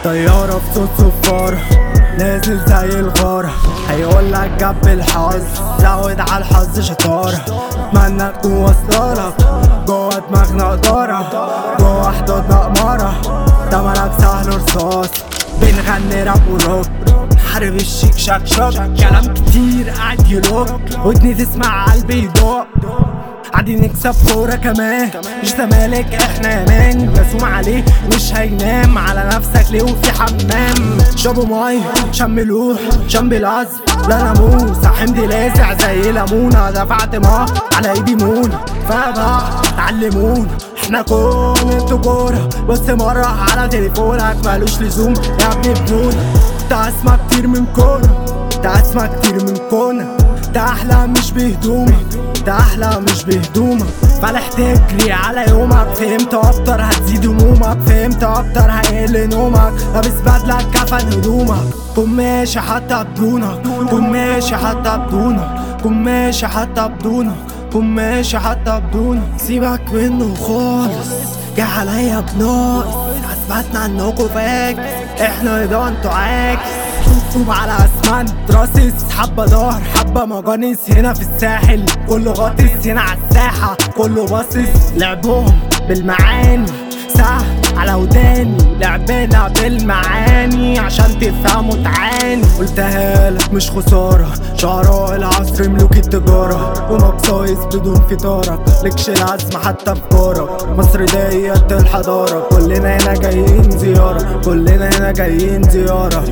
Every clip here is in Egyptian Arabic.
طيارة في صوت صفارة نازل زي الغارة هيقولك جاب الحظ زود على الحظ شطارة اتمنى تكون واصلالك جوا دماغنا إدارة جوا حدودنا قمارة تمنك سهل رصاص بنغني راب وروك حارب الشيك شاك شاك كلام كتير قاعد يلوك ودني تسمع قلبي يدق قاعدين نكسب كورة كمان مش زمالك احنا يمان مسوم عليه مش هينام على نفسك ليه وفي حمام شربوا مي شملوه شم العزم لا ناموس حمدي لاسع زي ليمونة دفعت ما على ايدي مونة فبقى تعلمونا احنا كون انتوا كورة بص مرة على تليفونك مالوش لزوم يا ابني بدون ده اسمع كتير من كونة ده اسمع كتير من كونة ده احلى مش بهدومك ده احلى مش بهدومك فالح تجري على يومك فهمت اكتر هتزيد همومك فهمت اكتر هيقل نومك لابس بدلة كفن هدومك كن ماشي حتى بدونك كن ماشي حتى بدونك كن ماشي حتى بدونك كن ماشي حتى بدونك سيبك منه خالص جه عليا بناقص اثبتنا انكوا فاك احنا ده انتوا عاكس مكتوب على اسمنت راس حبة ظهر حبة مجانس هنا في الساحل كله غاطس هنا على الساحة كله باصص لعبهم بالمعاني سهل على وداني لعبنا بالمعاني عشان تفهموا تعاني قلتها لك مش خسارة شعراء العصر ملوك التجارة ومقصايص بدون فطارك لكش العزم حتى في كارك مصر ديت الحضارة كلنا هنا جايين زيارة كلنا هنا جايين زيارة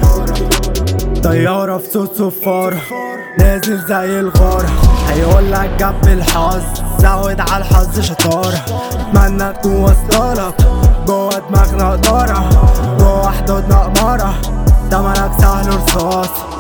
طيارة في صوت صفارة نازل زي الغارة هيقولك جاب الحظ زود على الحظ شطارة اتمنى تكون واصلالك جوا دماغنا إدارة جوا حدودنا قمارة تمنك سهل رصاص